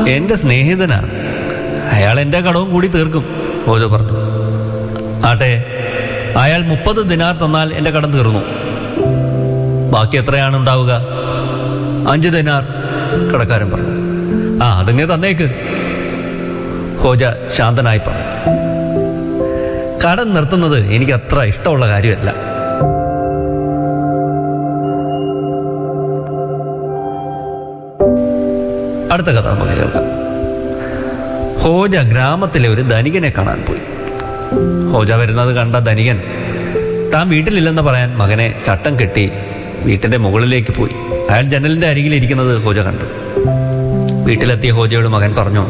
എന്റെ സ്നേഹിതനാണ് അയാൾ എന്റെ കടവും കൂടി തീർക്കും ഹോജ പറഞ്ഞു ആട്ടെ അയാൾ മുപ്പത് ദിനാർ തന്നാൽ എന്റെ കടം തീർന്നു ബാക്കി എത്രയാണ് ഉണ്ടാവുക അഞ്ച് ദിനാർ കടക്കാരൻ പറഞ്ഞു ആ അതങ്ങ് തന്നേക്ക് ഹോജ ശാന്തനായി പറഞ്ഞു കടം നിർത്തുന്നത് എനിക്ക് അത്ര ഇഷ്ടമുള്ള കാര്യമല്ല അടുത്ത കഥ നമുക്ക് കേൾക്കാം ഹോജ ഗ്രാമത്തിലെ ഒരു ധനികനെ കാണാൻ പോയി ഹോജ വരുന്നത് കണ്ട ധനികൻ താൻ വീട്ടിലില്ലെന്ന് പറയാൻ മകനെ ചട്ടം കെട്ടി വീട്ടിന്റെ മുകളിലേക്ക് പോയി അയാൾ ജനലിന്റെ അരികിൽ ഇരിക്കുന്നത് ഹോജ കണ്ടു വീട്ടിലെത്തിയ ഹോജയോട് മകൻ പറഞ്ഞു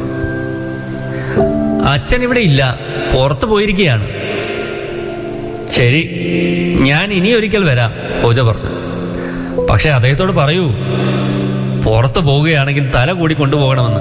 അച്ഛൻ ഇവിടെ ഇല്ല പുറത്തു പോയിരിക്കുകയാണ് ശരി ഞാൻ ഇനി ഒരിക്കൽ വരാം ഹോജ പറഞ്ഞു പക്ഷെ അദ്ദേഹത്തോട് പറയൂ പുറത്തു പോവുകയാണെങ്കിൽ തല കൂടി കൊണ്ടുപോകണമെന്ന്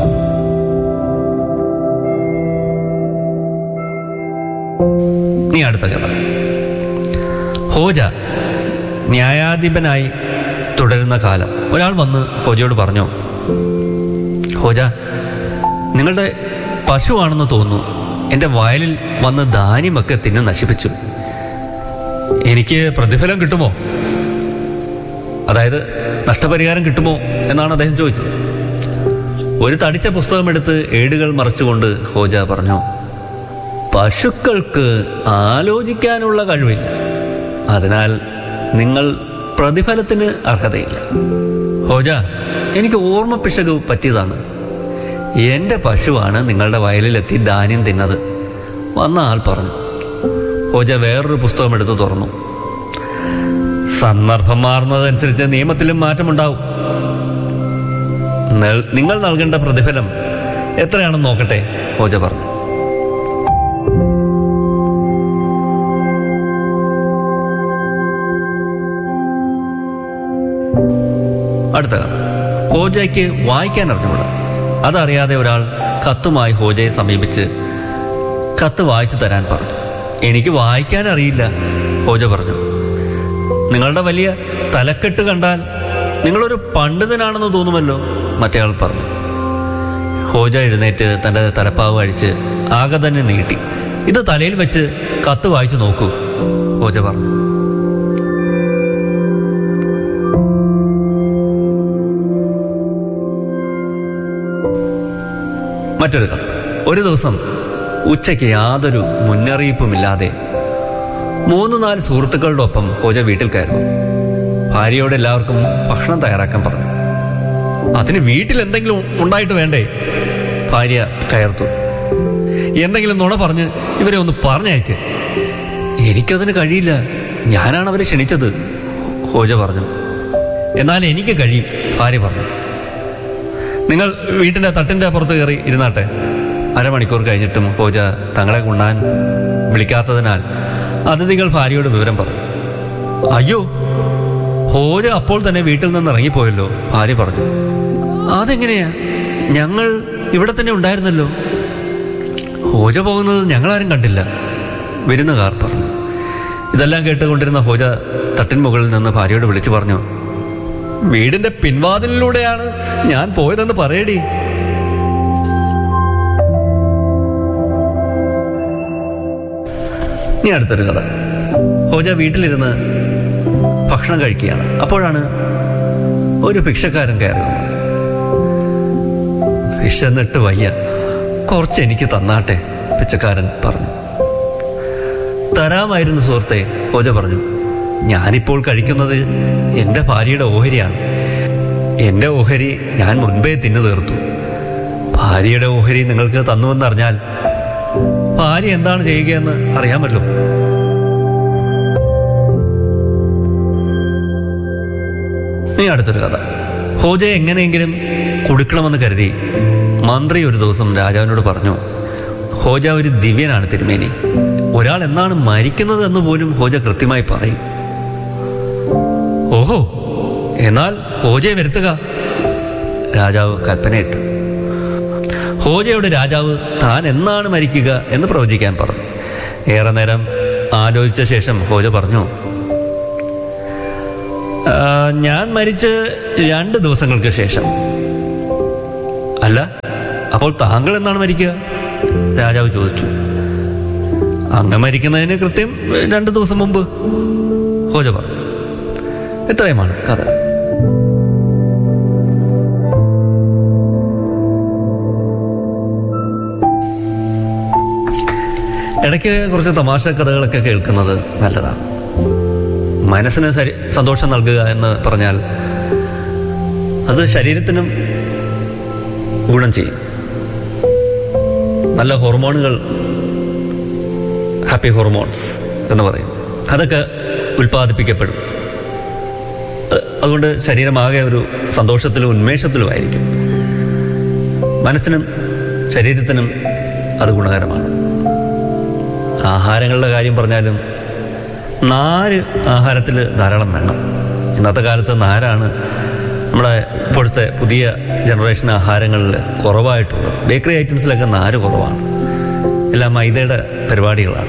നീ അടുത്ത കഥ ഹോജ ന്യായാധിപനായി തുടരുന്ന കാലം ഒരാൾ വന്ന് ഹോജയോട് പറഞ്ഞു ഹോജ നിങ്ങളുടെ പശുവാണെന്ന് തോന്നുന്നു എൻ്റെ വയലിൽ വന്ന് ധാന്യമൊക്കെ തിന്ന് നശിപ്പിച്ചു എനിക്ക് പ്രതിഫലം കിട്ടുമോ അതായത് നഷ്ടപരിഹാരം കിട്ടുമോ എന്നാണ് അദ്ദേഹം ചോദിച്ചത് ഒരു തടിച്ച പുസ്തകം എടുത്ത് ഏടുകൾ മറച്ചുകൊണ്ട് ഹോജ പറഞ്ഞു പശുക്കൾക്ക് ആലോചിക്കാനുള്ള കഴിവില്ല അതിനാൽ നിങ്ങൾ പ്രതിഫലത്തിന് അർഹതയില്ല ഹോജ എനിക്ക് ഓർമ്മ പിശക് പറ്റിയതാണ് എന്റെ പശുവാണ് നിങ്ങളുടെ വയലിലെത്തി ധാന്യം തിന്നത് വന്ന ആൾ പറഞ്ഞു ഹോജ വേറൊരു പുസ്തകം എടുത്ത് തുറന്നു സന്ദർഭം മാറുന്നതനുസരിച്ച് നിയമത്തിലും മാറ്റമുണ്ടാവും നെൽ- നിങ്ങൾ നൽകേണ്ട പ്രതിഫലം എത്രയാണെന്ന് നോക്കട്ടെ ഹോജ പറഞ്ഞു അടുത്ത കഥ ഹോജയ്ക്ക് വായിക്കാൻ അറിഞ്ഞുകൂടാ അതറിയാതെ ഒരാൾ കത്തുമായി ഹോജയെ സമീപിച്ച് കത്ത് വായിച്ചു തരാൻ പറഞ്ഞു എനിക്ക് വായിക്കാൻ അറിയില്ല ഹോജ പറഞ്ഞു നിങ്ങളുടെ വലിയ തലക്കെട്ട് കണ്ടാൽ നിങ്ങളൊരു പണ്ഡിതനാണെന്ന് തോന്നുമല്ലോ മറ്റേയാൾ പറഞ്ഞു ഹോജ എഴുന്നേറ്റ് തന്റെ തലപ്പാവ് അഴിച്ച് ആകെ തന്നെ നീട്ടി ഇത് തലയിൽ വെച്ച് കത്ത് വായിച്ചു നോക്കൂ ഹോജ പറഞ്ഞു മറ്റൊരു കഥ ഒരു ദിവസം ഉച്ചയ്ക്ക് യാതൊരു മുന്നറിയിപ്പുമില്ലാതെ മൂന്ന് നാല് സുഹൃത്തുക്കളുടെ ഒപ്പം ഹോജ വീട്ടിൽ കയറി വന്നു. ഭാര്യയോട് എല്ലാവർക്കും ഭക്ഷണം തയ്യാറാക്കാൻ പറഞ്ഞു അതിന് വീട്ടിൽ എന്തെങ്കിലും ഉണ്ടായിട്ട് വേണ്ടേ ഭാര്യ കയർത്തു എന്തെങ്കിലും നുണ പറഞ്ഞ് ഇവരെ ഒന്ന് പറഞ്ഞയക്ക് എനിക്കതിന് കഴിയില്ല ഞാനാണ് അവരെ ക്ഷണിച്ചത് ഹോജ പറഞ്ഞു എന്നാൽ എനിക്ക് കഴിയും ഭാര്യ പറഞ്ഞു നിങ്ങൾ വീട്ടിന്റെ തട്ടിന്റെ പുറത്ത് കയറി ഇരുന്നാട്ടെ അരമണിക്കൂർ കഴിഞ്ഞിട്ടും ഹോജ തങ്ങളെ കൊണ്ടാൻ വിളിക്കാത്തതിനാൽ അതിഥികൾ ഭാര്യയോട് വിവരം പറഞ്ഞു അയ്യോ ഹോജ അപ്പോൾ തന്നെ വീട്ടിൽ നിന്ന് ഇറങ്ങിപ്പോയല്ലോ ഭാര്യ പറഞ്ഞു അതെങ്ങനെയാ ഞങ്ങൾ ഇവിടെ തന്നെ ഉണ്ടായിരുന്നല്ലോ ഹോജ പോകുന്നത് ഞങ്ങളാരും കണ്ടില്ല വിരുന്നുകാർ പറഞ്ഞു ഇതെല്ലാം കേട്ടുകൊണ്ടിരുന്ന ഹോജ തട്ടിൻ മുകളിൽ നിന്ന് ഭാര്യയോട് വിളിച്ചു പറഞ്ഞു വീടിന്റെ പിൻവാതിലിലൂടെയാണ് ഞാൻ പോയതെന്ന് പറയടി ഇനി അടുത്തൊരു കഥ ഹോജ വീട്ടിലിരുന്ന് ഭക്ഷണം കഴിക്കുകയാണ് അപ്പോഴാണ് ഒരു ഭിക്ഷക്കാരൻ കയറി വന്നത് വിശന്നിട്ട് വയ്യ കുറച്ച് എനിക്ക് തന്നാട്ടെ പിച്ചക്കാരൻ പറഞ്ഞു തരാമായിരുന്നു സുഹൃത്തെ ഹോജ പറഞ്ഞു ഞാനിപ്പോൾ കഴിക്കുന്നത് എൻ്റെ ഭാര്യയുടെ ഓഹരിയാണ് എൻ്റെ ഓഹരി ഞാൻ മുൻപേ തിന്നു തീർത്തു ഭാര്യയുടെ ഓഹരി നിങ്ങൾക്ക് തന്നുവെന്നറിഞ്ഞാൽ ഭാര്യ എന്താണ് ചെയ്യുകയെന്ന് അറിയാമല്ലോ ഇനി അടുത്തൊരു കഥ ഹോജയെ എങ്ങനെയെങ്കിലും കൊടുക്കണമെന്ന് കരുതി മന്ത്രി ഒരു ദിവസം രാജാവിനോട് പറഞ്ഞു ഹോജ ഒരു ദിവ്യനാണ് തിരുമേനി ഒരാൾ എന്നാണ് മരിക്കുന്നത് എന്ന് പോലും ഹോജ കൃത്യമായി പറയും ഓഹോ എന്നാൽ ഹോജയെ വരുത്തുക രാജാവ് കൽപ്പനയിട്ടു ഹോജയുടെ രാജാവ് താൻ എന്നാണ് മരിക്കുക എന്ന് പ്രവചിക്കാൻ പറഞ്ഞു ഏറെ നേരം ആലോചിച്ച ശേഷം ഹോജ പറഞ്ഞു "ആ, ഞാൻ മരിച്ച് രണ്ട് ദിവസങ്ങൾക്ക് ശേഷം അല്ല അപ്പോൾ താങ്കൾ എന്നാണ് മരിക്കുക രാജാവ് ചോദിച്ചു അങ്ങ് മരിക്കുന്നതിന് കൃത്യം രണ്ട് ദിവസം മുമ്പ് ഹോജ പറഞ്ഞു ഇത്രയുമാണ് കഥ ഇടയ്ക്ക് കുറച്ച് തമാശ കഥകളൊക്കെ കേൾക്കുന്നത് നല്ലതാണ് മനസ്സിന് ശരി സന്തോഷം നൽകുക എന്ന് പറഞ്ഞാൽ അത് ശരീരത്തിനും ഗുണം ചെയ്യും നല്ല ഹോർമോണുകൾ ഹാപ്പി ഹോർമോൺസ് എന്ന് പറയും അതൊക്കെ ഉൽപ്പാദിപ്പിക്കപ്പെടും അ- അതുകൊണ്ട് ശരീരമാകെ ഒരു സന്തോഷത്തിലും ഉന്മേഷത്തിലുമായിരിക്കും മനസ്സിനും ശരീരത്തിനും അത് ഗുണകരമാണ് ആഹാരങ്ങളുടെ കാര്യം പറഞ്ഞാലും നാര് ആഹാരത്തിൽ ധാരാളം വേണം ഇന്നത്തെ കാലത്ത് നാരാണ് നമ്മുടെ ഇപ്പോഴത്തെ പുതിയ ജനറേഷൻ ആഹാരങ്ങളിൽ കുറവായിട്ടുള്ളത് ബേക്കറി ഐറ്റംസിലൊക്കെ നാര് കുറവാണ് എല്ലാം മൈദയുടെ പരിപാടികളാണ്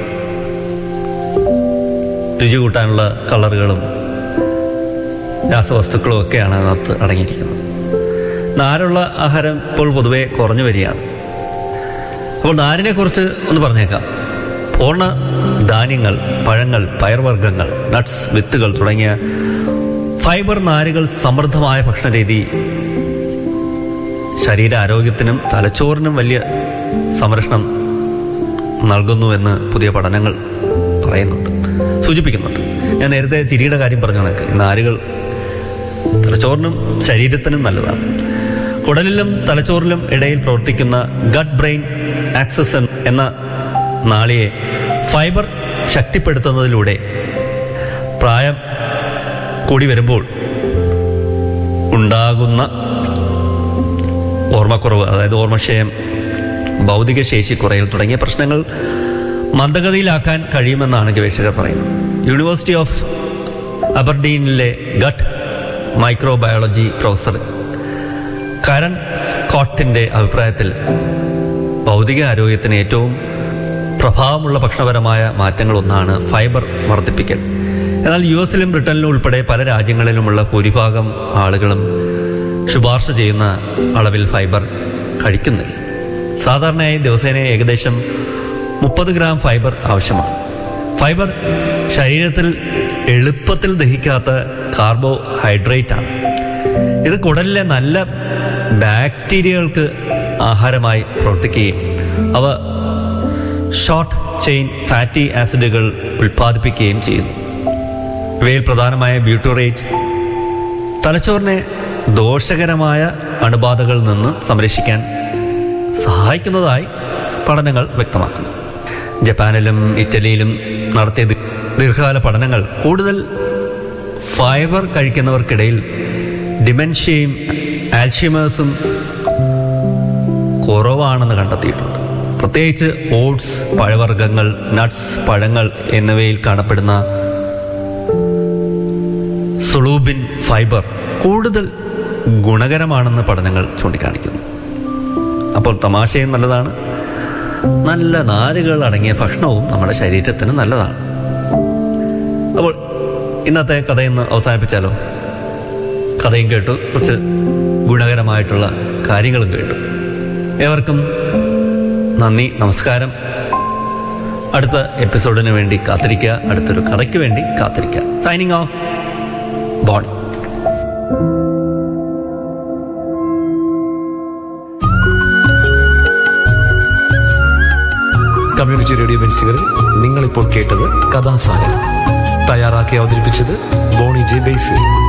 രുചി കൂട്ടാനുള്ള കളറുകളും രാസവസ്തുക്കളും ഒക്കെയാണ് അതിനകത്ത് അടങ്ങിയിരിക്കുന്നത് നാരുള്ള ആഹാരം ഇപ്പോൾ പൊതുവെ കുറഞ്ഞു വരികയാണ് അപ്പോൾ നാരിനെ കുറിച്ച് ഒന്ന് പറഞ്ഞേക്കാം പൂർണ്ണ ധാന്യങ്ങൾ പഴങ്ങൾ പയർവർഗ്ഗങ്ങൾ നട്ട്സ് വിത്തുകൾ തുടങ്ങിയ ഫൈബർ നാരുകൾ സമൃദ്ധമായ ഭക്ഷണരീതി ശരീരാരോഗ്യത്തിനും തലച്ചോറിനും വലിയ സംരക്ഷണം നൽകുന്നുവെന്ന് പുതിയ പഠനങ്ങൾ പറയുന്നുണ്ട് സൂചിപ്പിക്കുന്നുണ്ട് ഞാൻ നേരത്തെ ചിരിയുടെ കാര്യം പറഞ്ഞു കണക്ക് ഈ നാരുകൾ തലച്ചോറിനും ശരീരത്തിനും നല്ലതാണ് കുടലിലും തലച്ചോറിലും ഇടയിൽ പ്രവർത്തിക്കുന്ന ഗട്ട് ബ്രെയിൻ ആക്സസ് എന്ന നാളിയെ ഫൈബർ ശക്തിപ്പെടുത്തുന്നതിലൂടെ പ്രായം കൂടി വരുമ്പോൾ ഉണ്ടാകുന്ന ഓർമ്മക്കുറവ് അതായത് ഓർമ്മക്ഷയം ഭൗതിക ശേഷി കുറയൽ തുടങ്ങിയ പ്രശ്നങ്ങൾ മന്ദഗതിയിലാക്കാൻ കഴിയുമെന്നാണ് ഗവേഷകർ പറയുന്നത് യൂണിവേഴ്സിറ്റി ഓഫ് അബർഡീനിലെ ഗട്ട് മൈക്രോബയോളജി പ്രൊഫസർ കരൺ സ്കോട്ടിന്റെ അഭിപ്രായത്തിൽ ഭൗതിക ആരോഗ്യത്തിന് ഏറ്റവും പ്രഭാവമുള്ള ഭക്ഷണപരമായ മാറ്റങ്ങളൊന്നാണ് ഫൈബർ വർദ്ധിപ്പിക്കൽ എന്നാൽ യു എസിലും ബ്രിട്ടനിലും ഉൾപ്പെടെ പല രാജ്യങ്ങളിലുമുള്ള ഭൂരിഭാഗം ആളുകളും ശുപാർശ ചെയ്യുന്ന അളവിൽ ഫൈബർ കഴിക്കുന്നില്ല സാധാരണയായി ദിവസേന ഏകദേശം മുപ്പത് ഗ്രാം ഫൈബർ ആവശ്യമാണ് ഫൈബർ ശരീരത്തിൽ എളുപ്പത്തിൽ ദഹിക്കാത്ത കാർബോഹൈഡ്രേറ്റ് ആണ് ഇത് കുടലിലെ നല്ല ബാക്ടീരിയകൾക്ക് ആഹാരമായി പ്രവർത്തിക്കുകയും അവ ഷോർട്ട് ചെയിൻ ഫാറ്റി ആസിഡുകൾ ഉൽപ്പാദിപ്പിക്കുകയും ചെയ്യുന്നു ഇവയിൽ പ്രധാനമായ ബ്യൂട്ടോറേറ്റ് തലച്ചോറിനെ ദോഷകരമായ അണുബാധകളിൽ നിന്ന് സംരക്ഷിക്കാൻ സഹായിക്കുന്നതായി പഠനങ്ങൾ വ്യക്തമാക്കുന്നു ജപ്പാനിലും ഇറ്റലിയിലും നടത്തിയ ദീ- ദീർഘകാല പഠനങ്ങൾ കൂടുതൽ ഫൈബർ കഴിക്കുന്നവർക്കിടയിൽ ഡിമെൻഷ്യയും ആൽഷിമേഴ്സും കുറവാണെന്ന് കണ്ടെത്തിയിട്ടുണ്ട് പ്രത്യേകിച്ച് ഓട്സ് പഴവർഗ്ഗങ്ങൾ നട്ട്സ് പഴങ്ങൾ എന്നിവയിൽ കാണപ്പെടുന്ന സുളൂബിൻ ഫൈബർ കൂടുതൽ ഗുണകരമാണെന്ന് പഠനങ്ങൾ ചൂണ്ടിക്കാണിക്കുന്നു അപ്പോൾ തമാശയും നല്ലതാണ് നല്ല നാരുകൾ അടങ്ങിയ ഭക്ഷണവും നമ്മുടെ ശരീരത്തിന് നല്ലതാണ് അപ്പോൾ ഇന്നത്തെ കഥയിന്ന് അവസാനിപ്പിച്ചാലോ കഥയും കേട്ടു കുറച്ച് ഗുണകരമായിട്ടുള്ള കാര്യങ്ങളും കേട്ടു ഏവർക്കും നന്ദി നമസ്കാരം അടുത്ത എപ്പിസോഡിന് വേണ്ടി കാത്തിരിക്കുക അടുത്തൊരു കഥയ്ക്ക് വേണ്ടി കാത്തിരിക്കുക സൈനിങ് ഓഫ് ബോണി കമ്മ്യൂണിറ്റി റേഡിയോ ബെൻസുകളിൽ നിങ്ങളിപ്പോൾ കേട്ടത് കഥാസാരം തയ്യാറാക്കി അവതരിപ്പിച്ചത് ബോണി ജെ ബേസി